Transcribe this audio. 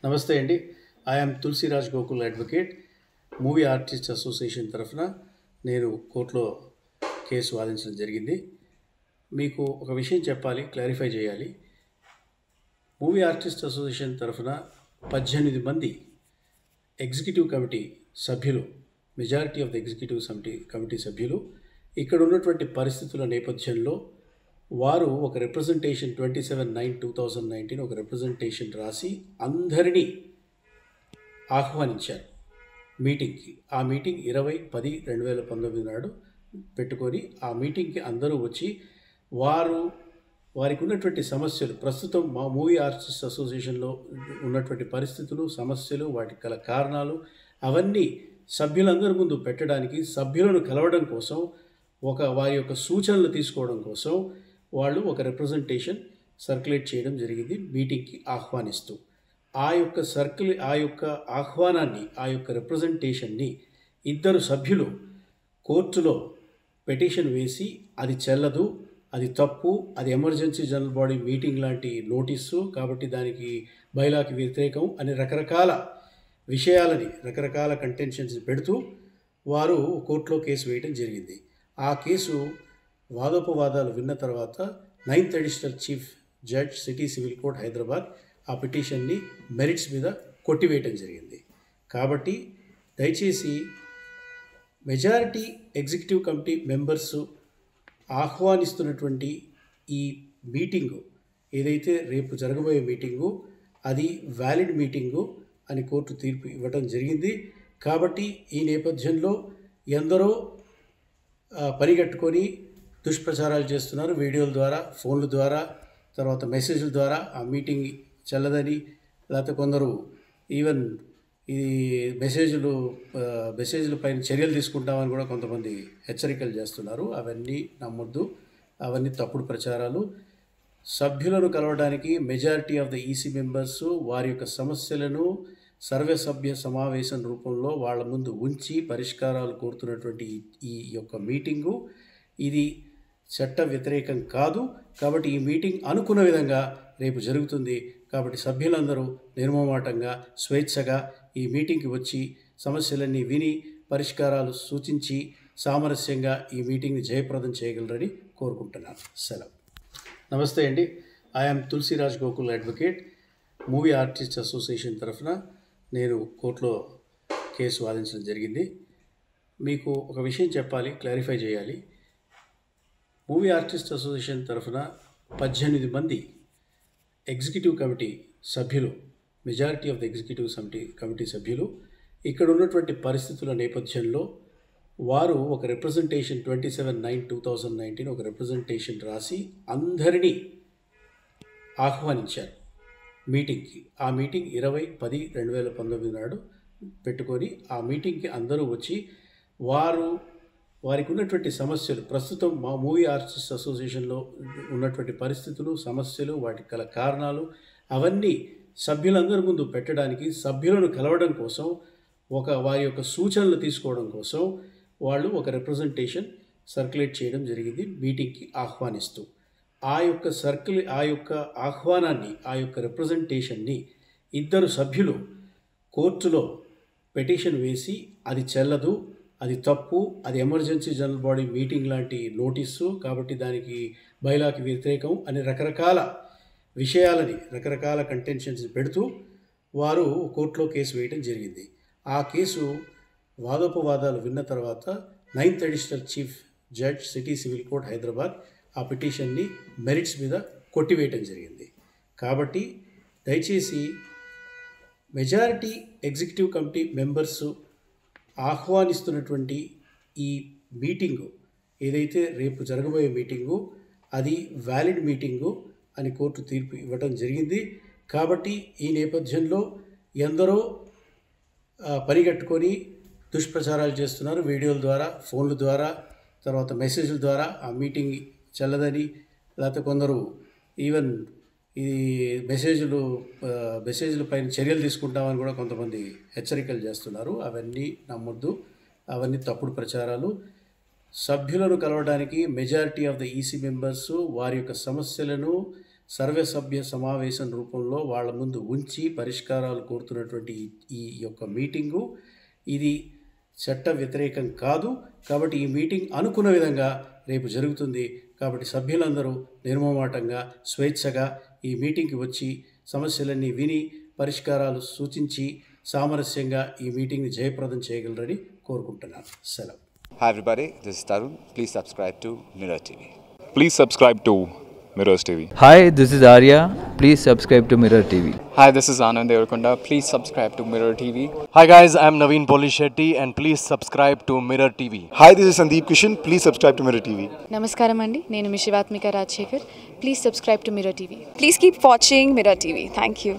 నమస్తే అండి I'm Tulasiraj Gokul advocate movie artist association తరఫున నేను కోర్టులో కేసు వాదించడం జరిగింది మీకు ఒక విషయం చెప్పాలి క్లారిఫై చేయాలి మూవీ ఆర్టిస్ట్ అసోసియేషన్ తరఫున పద్దెనిమిది మంది ఎగ్జిక్యూటివ్ కమిటీ సభ్యులు majority of the executive committee committee సభ్యులు ఇక్కడ ఉన్నటువంటి పరిస్థితుల నేపథ్యంలో వారు ఒక representation twenty seven nine two thousand nineteen ఒక రిప్రజెంటేషన్ రాసి అందరినీ ఆహ్వానించారు మీటింగ్కి ఆ మీటింగ్ ఇరవై పది రెండు వేల పంతొమ్మిది నాడు పెట్టుకొని ఆ మీటింగ్కి అందరూ వచ్చి వారు వారికి ఉన్నటువంటి సమస్యలు ప్రస్తుతం మా మూవీ ఆర్టిస్ట్ అసోసియేషన్లో ఉన్నటువంటి పరిస్థితులు సమస్యలు వాటికి గల కారణాలు అవన్నీ సభ్యులందరి ముందు పెట్టడానికి సభ్యులను కలవడం కోసం ఒక వారి యొక్క సూచనలు తీసుకోవడం కోసం వాళ్ళు ఒక రిప్రజెంటేషన్ సర్క్యులేట్ చేయడం జరిగింది మీటింగ్కి ఆహ్వానిస్తూ ఆ యొక్క సర్కిల్ ఆ యొక్క ఆహ్వానాన్ని ఆ యొక్క రిప్రజెంటేషన్ని ఇద్దరు సభ్యులు కోర్టులో పెటిషన్ వేసి అది చెల్లదు అది తప్పు అది ఎమర్జెన్సీ జనరల్ బాడీ మీటింగ్ లాంటి నోటీసు కాబట్టి దానికి బైలాకి వ్యతిరేకం అని రకరకాల విషయాలని రకరకాల కంటెన్షన్స్ పెడుతూ వారు కోర్టులో కేసు వేయడం జరిగింది ఆ కేసు వాదోపవాదాలు విన్న తర్వాత ninth additional chief judge city civil court Hyderabad ఆ పిటిషన్ని మెరిట్స్ మీద కొట్టివేయటం జరిగింది కాబట్టి దయచేసి మెజారిటీ ఎగ్జిక్యూటివ్ కమిటీ మెంబర్స్ ఆహ్వానిస్తున్నటువంటి ఈ మీటింగు ఏదైతే రేపు జరగబోయే మీటింగు అది వ్యాలిడ్ మీటింగు అని కోర్టు తీర్పు ఇవ్వటం జరిగింది కాబట్టి ఈ నేపథ్యంలో ఎందరో ఆ, పనిగట్టుకొని దుష్ప్రచారాలు చేస్తున్నారు వీడియోల ద్వారా ఫోన్ల ద్వారా తర్వాత మెసేజ్ల ద్వారా ఆ మీటింగ్ చెల్లదని లేకపోతే కొందరు ఈవెన్ ఈ మెసేజ్లు ఆ, మెసేజ్ల పైన చర్యలు తీసుకుంటామని కూడా కొంతమంది హెచ్చరికలు చేస్తున్నారు అవన్నీ నమ్మొద్దు అవన్నీ తప్పుడు ప్రచారాలు సభ్యులను కలవడానికి majority of the EC members వారి యొక్క సమస్యలను సర్వసభ్య సమావేశం రూపంలో వాళ్ళ ముందు ఉంచి పరిష్కారాలు కోరుతున్నటువంటి ఈ- ఈ యొక్క మీటింగు ఇది చట్ట వ్యతిరేకం కాదు కాబట్టి ఈ మీటింగ్ అనుకున్న విధంగా రేపు జరుగుతుంది కాబట్టి సభ్యులందరూ నిర్మమాటంగా స్వేచ్ఛగా ఈ మీటింగ్కి వచ్చి సమస్యలన్నీ విని పరిష్కారాలు సూచించి సామరస్యంగా ఈ మీటింగ్ని జయప్రదం చేయగలరని కోరుకుంటున్నాను సెలవు నమస్తే అండి I'm Tulasiraj Gokul advocate movie artist association తరఫున నేను కోర్టులో కేసు వాదించడం జరిగింది మీకు ఒక విషయం చెప్పాలి క్లారిఫై చేయాలి మూవీ ఆర్టిస్ట్ అసోసియేషన్ తరఫున పద్దెనిమిది మంది ఎగ్జిక్యూటివ్ కమిటీ సభ్యులు majority of the executive committee committee సభ్యులు ఇక్కడ ఉన్నటువంటి పరిస్థితుల నేపథ్యంలో వారు ఒక representation twenty seven nine two thousand nineteen ఒక రిప్రజెంటేషన్ రాసి అందరినీ ఆహ్వానించారు మీటింగ్కి ఆ మీటింగ్ ఇరవై పది రెండు వేల పంతొమ్మిది నాడు పెట్టుకొని ఆ మీటింగ్కి అందరూ వచ్చి వారు వారికి ఉన్నటువంటి సమస్యలు ప్రస్తుతం మా మూవీ ఆర్టిస్ట్ అసోసియేషన్లో ఉన్నటువంటి పరిస్థితులు సమస్యలు వాటికి గల కారణాలు అవన్నీ సభ్యులందరి ముందు పెట్టడానికి సభ్యులను కలవడం కోసం ఒక వారి యొక్క సూచనలు తీసుకోవడం కోసం వాళ్ళు ఒక రిప్రజెంటేషన్ సర్క్యులేట్ చేయడం జరిగింది మీటింగ్కి ఆహ్వానిస్తూ ఆ యొక్క సర్కిల్ ఆ యొక్క ఆహ్వానాన్ని ఆ యొక్క రిప్రజెంటేషన్ని ఇద్దరు సభ్యులు కోర్టులో పెటిషన్ వేసి అది చెల్లదు అది తప్పు అది ఎమర్జెన్సీ జనరల్ బాడీ మీటింగ్ లాంటి నోటీసు కాబట్టి దానికి బైలాకి వ్యతిరేకం అని రకరకాల విషయాలని రకరకాల కంటెన్షన్స్ పెడుతూ వారు కోర్టులో కేసు వేయడం జరిగింది ఆ కేసు వాదోపవాదాలు విన్న తర్వాత ninth additional chief judge city civil court Hyderabad ఆ పిటిషన్ని మెరిట్స్ మీద కొట్టివేయటం జరిగింది కాబట్టి దయచేసి మెజారిటీ ఎగ్జిక్యూటివ్ కమిటీ మెంబర్స్ ఆహ్వానిస్తున్నటువంటి ఈ మీటింగు ఏదైతే రేపు జరగబోయే మీటింగు అది వ్యాలిడ్ మీటింగు అని కోర్టు తీర్పు ఇవ్వటం జరిగింది కాబట్టి ఈ నేపథ్యంలో ఎందరో ఆ, పనిగట్టుకొని దుష్ప్రచారాలు చేస్తున్నారు వీడియోల ద్వారా ఫోన్ల ద్వారా తర్వాత మెసేజ్ల ద్వారా ఆ మీటింగ్ చెల్లదని లేకపోతే కొందరు ఈవెన్ ఈ మెసేజ్లు ఆ, మెసేజ్ల పైన చర్యలు తీసుకుంటామని కూడా కొంతమంది హెచ్చరికలు చేస్తున్నారు అవన్నీ నమ్మొద్దు అవన్నీ తప్పుడు ప్రచారాలు సభ్యులను కలవడానికి majority of the EC members వారి యొక్క సమస్యలను సర్వసభ్య సమావేశం రూపంలో వాళ్ళ ముందు ఉంచి పరిష్కారాలు కోరుతున్నటువంటి ఈ- ఈ యొక్క మీటింగు ఇది చట్ట వ్యతిరేకం కాదు కాబట్టి ఈ మీటింగ్ అనుకున్న విధంగా రేపు జరుగుతుంది కాబట్టి సభ్యులందరూ నిర్మమాటంగా స్వేచ్ఛగా ఈ మీటింగ్కి వచ్చి సమస్యలన్నీ విని పరిష్కారాలు సూచించి సామరస్యంగా ఈ మీటింగ్ని జయప్రదం చేయగలరని కోరుకుంటున్నాను సెలవు Hi everybody, this is Tarun. Please subscribe to Mirror TV. Please subscribe to Mirrors TV. Hi, this is Arya. Please subscribe to Mirror TV. Hi, this is Anand Devarakonda. Please subscribe to Mirror TV. Hi guys, I'm Naveen Polishetty and please subscribe to Mirror TV. Hi, this is Sandeep Kishan. Please subscribe to Mirror TV. నమస్కారం అండి నేను మీ Shivathmika Rajasekhar please subscribe to Mirror TV Please keep watching Mirror TV. Thank you.